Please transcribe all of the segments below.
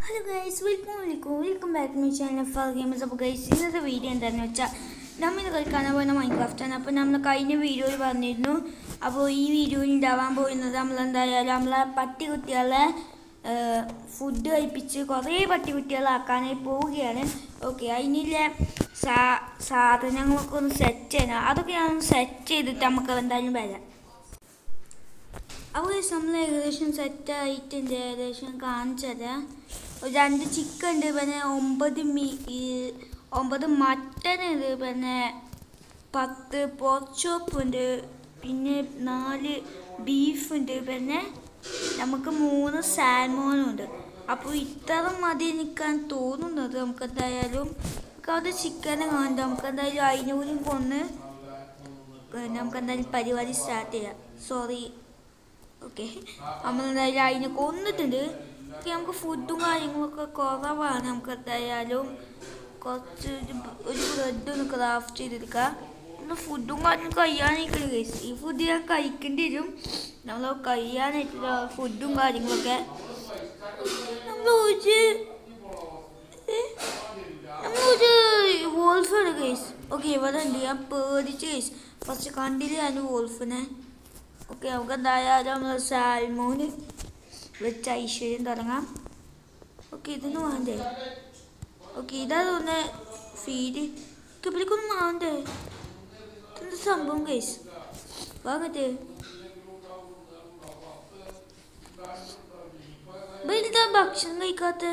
hello guys welcome welcome welcome back my channel for games അപ്പോൾ guys ഇന്നത്തെ video എന്താണെന്ന് വെച്ചാൽ നമ്മൾ ഇന്ന് കളിക്കാൻ പോകുന്ന മൈൻക്രാഫ്റ്റാണ് അപ്പോൾ നമ്മൾ കഴിഞ്ഞ വീഡിയോയിൽ പറഞ്ഞിരുന്നു അപ്പോൾ ഈ വീഡിയോയിൽ ഉണ്ടാവാൻ പോകുന്നത് നമ്മൾ എന്തായാലും നമ്മളെ പട്ടി കുട്ടികളെ ഫുഡ് കഴിപ്പിച്ച് കുറേ പട്ടി കുട്ടികളാക്കാനായി പോവുകയാണ് ഓക്കെ അതിനുള്ള സാ സാധനങ്ങളൊക്കെ ഒന്ന് സെറ്റ് ചെയ്യണം അതൊക്കെ ഞാൻ സെറ്റ് ചെയ്തിട്ട് നമുക്ക് എന്തായാലും വരാം അപ്പോൾ നമ്മൾ ഏകദേശം സെറ്റ് ആയിട്ടുണ്ട് ഏകദേശം കാണിച്ചത് ഒരു രണ്ട് ചിക്കൻ ഉണ്ട് പിന്നെ ഒമ്പത് മീ ഈ ഒമ്പത് മട്ടൻ ഉണ്ട് പിന്നെ പത്ത് പോർച്ചോപ്പ് ഉണ്ട് പിന്നെ നാല് ബീഫ് ഉണ്ട് പിന്നെ നമുക്ക് മൂന്ന് സാൽമോനും ഉണ്ട് അപ്പോൾ ഇത്ര മതി നിൽക്കാൻ തോന്നുന്നത് നമുക്ക് എന്തായാലും നമുക്ക് അത് ചിക്കനെ കാണണ്ട നമുക്ക് എന്തായാലും അതിനൂരും കൊന്ന് നമുക്ക് എന്തായാലും പരിപാടി സ്റ്റാർട്ട് ചെയ്യാം സോറി ഓക്കെ നമ്മൾ എന്തായാലും അതിനെ കൊന്നിട്ടുണ്ട് ഓക്കെ നമുക്ക് ഫുഡും കാര്യങ്ങളൊക്കെ കുറവാണ് നമുക്ക് എന്തായാലും കുറച്ച് ഒരു ഒരു ബ്രെഡ് ഒന്ന് ക്രാഫ്റ്റ് ചെയ്തെടുക്കാം നമ്മൾ ഫുഡും കാര്യങ്ങളും കഴിയാനായിക്കണം കേസ് ഈ ഫുഡ് ഞാൻ കഴിക്കേണ്ടി വരും നമ്മൾ കഴിയാനായിട്ടുള്ള ഫുഡും കാര്യങ്ങളൊക്കെ നമ്മൾ ഒരു നമ്മളൊരു വോൾഫാണ് കേസ് ഓക്കെ ഇവിടെ ഉണ്ട് ഞാൻ പേടിച്ച് കേസ് ഫസ്റ്റ് കണ്ടില്ല ഞാൻ വോൾഫിനെ ഓക്കെ നമുക്ക് എന്തായാലും നമ്മൾ സാൽമോന് വെച്ച് ഐശ്വര്യം തുടങ്ങാം ഓക്കെ ഇതൊന്ന് വേണ്ടേ ഓക്കെ ഇതാ തോന്നുന്നത് ഫീഡ് ഇവിടേക്കൊന്നും വേണ്ടേ ഇതെന്ത് സംഭവം കേസ് വാങ്ങട്ടെ ഇതാ ഭക്ഷണം കഴിക്കാത്ത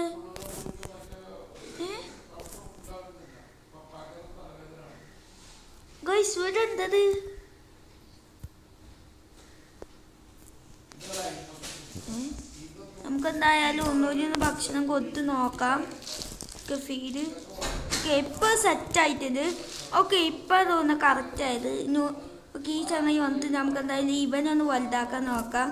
ഗൈസ് ഇവിടെ എന്തത് നമുക്ക് എന്തായാലും ഒന്നുകൂടി ഒന്ന് ഭക്ഷണം കൊടുത്ത് നോക്കാം ഫീഡ് ഓക്കെ ഇപ്പോൾ സെറ്റ് ആയിട്ടുണ്ട് ഓക്കെ ഇപ്പോൾ തോന്നുന്നു കറക്റ്റ് ആയത് ഇനി ഓക്കെ ഈ ചങ്ങായി വന്നിട്ട് നമുക്ക് എന്തായാലും ഇവനൊന്ന് വലുതാക്കാൻ നോക്കാം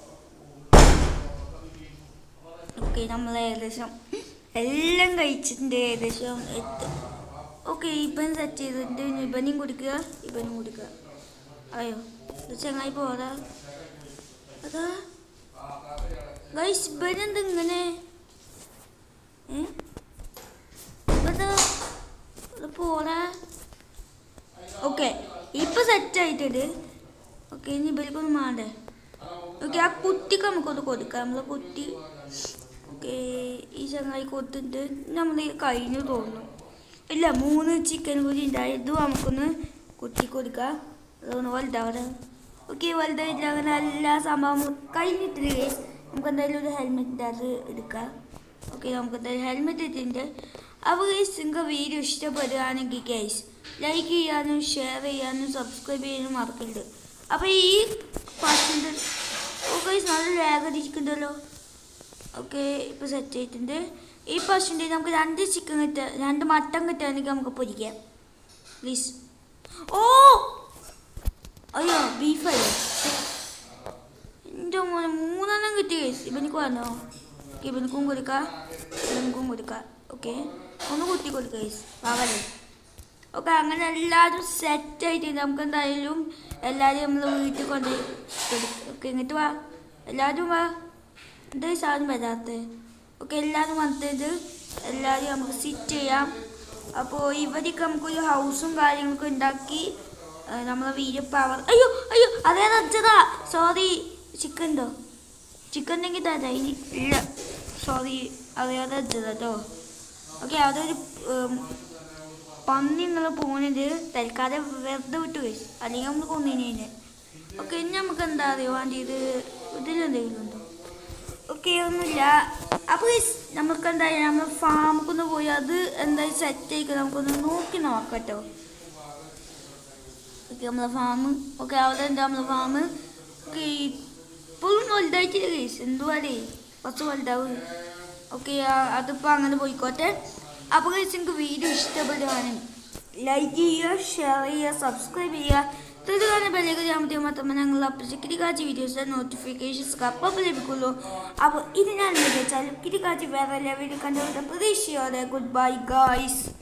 ഓക്കെ നമ്മൾ ഏകദേശം എല്ലാം കഴിച്ചിട്ടുണ്ട് ഏകദേശം എട്ട് ഓക്കെ ഇവൻ സെറ്റ് ചെയ്തിട്ടുണ്ട് ഇനി ഇവനും കൊടുക്കുക ഇവനും കൊടുക്കുക അയ്യോ ഇത് ചങ്ങായി പോരാ അതാ ഗൈസ് ഇവനെന്ത് ഇങ്ങനെ പോരാ ഓക്കെ ഇപ്പൊ സെറ്റ് ആയിട്ടുണ്ട് ഓക്കെ ഇനി ഇവർക്കൊന്നും വേണ്ടേ ഓക്കെ ആ കുട്ടിക്ക് നമുക്കൊന്ന് കൊടുക്കാം നമ്മളെ കുട്ടി ഓക്കെ ഈ ചങ്ങായി കൊടുത്തിട്ട് നമ്മൾ കഴിഞ്ഞു തോന്നുന്നു ഇല്ല മൂന്ന് ചിക്കൻ കൂടി ഉണ്ടായി ഇതും നമുക്കൊന്ന് കുട്ടി കൊടുക്കാം അതൊന്ന് വലുതാവട്ടെ ഓക്കെ വലുതായിട്ട് അങ്ങനെ എല്ലാ സംഭവം കഴിഞ്ഞിട്ടില്ല ഗൈസ് നമുക്ക് എന്തായാലും ഒരു ഹെൽമെറ്റിൻ്റെ അത് എടുക്കാം ഓക്കെ നമുക്ക് എന്തായാലും ഹെൽമെറ്റ് ഇട്ടിട്ടുണ്ട് അപ്പോൾ ഗൈസ് നിങ്ങൾക്ക് വീഡിയോ ഇഷ്ടപ്പെടുകയാണെങ്കിൽ ഗൈസ് ലൈക്ക് ചെയ്യാനും ഷെയർ ചെയ്യാനും സബ്സ്ക്രൈബ് ചെയ്യാനും മറക്കരുത് അപ്പോൾ ഈ പാസിൻ്റെ ഓ ഗൈസ് നല്ല ലാഗ് അടിക്കുന്നുണ്ടല്ലോ ഓക്കെ ഇപ്പോൾ സെറ്റ് ആയിട്ടുണ്ട് ഈ പശുവിൻ്റെ നമുക്ക് രണ്ട് ചിക്കൻ കിട്ടുക രണ്ട് മട്ടൻ കിട്ടുകയാണെങ്കിൽ നമുക്ക് പൊരിക്കാം പ്ലീസ് ഓ അയ്യോ ബീഫല്ലേ എൻ്റെ മോനെ മൂന്നെണ്ണം കിട്ടി ഇവനിക്ക് വന്നോ ഇവനിക്കും കൊടുക്കാം ഇവനിക്കും കൊടുക്കാം ഓക്കെ ഒന്ന് കുത്തി കൊടുക്കുക വാവല്ലേ ഓക്കെ അങ്ങനെ എല്ലാവരും സെറ്റ് ആയിട്ട് നമുക്ക് എന്തായാലും എല്ലാവരും നമ്മൾ വീട്ടിൽ കൊണ്ട് ഓക്കെ ഇങ്ങോട്ട് വാ എല്ലാവരും വാ എന്താ സാധനം വരാത്തത് ഓക്കെ എല്ലാവരും വന്നിട്ട് എല്ലാവരും നമുക്ക് സിറ്റ് ചെയ്യാം അപ്പോൾ ഇവർക്ക് നമുക്കൊരു ഹൗസും കാര്യങ്ങളൊക്കെ ഉണ്ടാക്കി നമ്മളെ വീഡിയോ പവർ അയ്യോ അയ്യോ അതേ നച്ചതാ സോറി ചിക്കൻ ഉണ്ടോ ചിക്കൻ ഉണ്ടെങ്കിൽ തരാ ഇനി ഇല്ല സോറി അറിയാതെ വെച്ചത് കേട്ടോ ഓക്കെ അതൊരു പന്നി എന്നുള്ള പോകുന്നത് തൽക്കാലം വെറുതെ വിട്ടു പോയി അല്ലെങ്കിൽ നമ്മൾ കൊന്നിനെ ഓക്കെ ഇനി നമുക്ക് എന്താ അറിയോ വേണ്ടിയത് ഇതിലെന്തെങ്കിലും ഉണ്ടോ ഓക്കെ ഒന്നുമില്ല അപ്പോൾ നമുക്ക് എന്തായാലും നമ്മൾ ഫാമിക്കൊന്ന് പോയി അത് എന്തായാലും സെറ്റ് ആയിക്കും നമുക്കൊന്ന് നോക്കി നോക്കാം കേട്ടോ ഓക്കെ നമ്മളെ ഫാം ഓക്കെ അവിടെ ഉണ്ട് നമ്മളെ ഫാം ഓക്കെ ഇപ്പോഴും വലുതായിട്ടില്ല കേസ് എന്തുവാടേ കുറച്ച് വലുതാവും ഓക്കെ അതിപ്പോൾ അങ്ങനെ പോയിക്കോട്ടെ അപ്പോൾ കേസ് നിങ്ങൾക്ക് വീഡിയോ ഇഷ്ടപ്പെടുകയാണ് ലൈക്ക് ചെയ്യുക ഷെയർ ചെയ്യുക സബ്സ്ക്രൈബ് ചെയ്യുക തുടർന്ന് ബെല്ലേക്ക് ചെയ്യാൻ മാത്രമേ ഞങ്ങൾ അപ്ലോഡ് കിടിക്കാച്ചി വീഡിയോസ് നോട്ടിഫിക്കേഷൻസ് അപ്പം ലഭിക്കുള്ളൂ അപ്പോൾ ഇത് ഞാൻ വെച്ചാൽ കിടിക്കാച്ചി വേറെ എല്ലാ വീഡിയോ കണ്ടുകൊണ്ട് പ്രതീക്ഷയോടെ ഗുഡ് ബൈ ഗായ്സ്